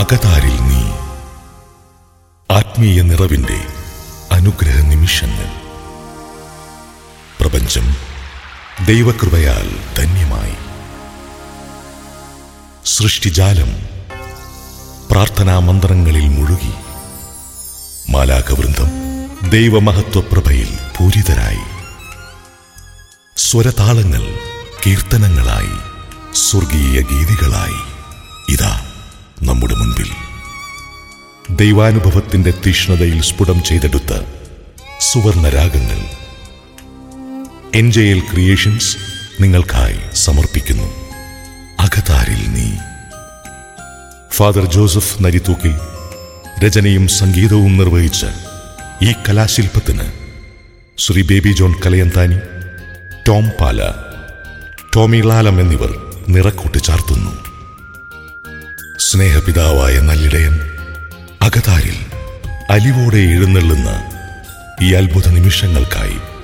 അകതാരിൽ നീ ആത്മീയ നിറവിന്റെ അനുഗ്രഹ നിമിഷങ്ങൾ പ്രപഞ്ചം ദൈവകൃപയാൽ ധന്യമായി സൃഷ്ടിജാലം പ്രാർത്ഥനാ മന്ത്രങ്ങളിൽ മുഴുകി മാലാകവൃന്ദം ദൈവമഹത്വപ്രഭയിൽ പൂരിതരായി സ്വരതാളങ്ങൾ കീർത്തനങ്ങളായി സ്വർഗീയ ഗീതികളായി ഇതാ നമ്മുടെ മുൻപിൽ ദൈവാനുഭവത്തിന്റെ തീഷ്ണതയിൽ സ്ഫുടം ചെയ്തെടുത്ത സുവർണരാഗങ്ങൾ എൻജയൽ ക്രിയേഷൻസ് നിങ്ങൾക്കായി സമർപ്പിക്കുന്നു അകതാരിൽ നീ ഫാദർ ജോസഫ് നരിത്തൂക്കിൽ രചനയും സംഗീതവും നിർവഹിച്ച ഈ കലാശില്പത്തിന് ശ്രീ ബേബി ജോൺ കലയന്താനി ടോം പാല ടോമി ലാലം എന്നിവർ നിറക്കൂട്ട് ചാർത്തുന്നു സ്നേഹപിതാവായ നല്ലിടയൻ അകതാരിൽ അലിവോടെ എഴുന്നള്ളുന്ന ഈ അത്ഭുത നിമിഷങ്ങൾക്കായി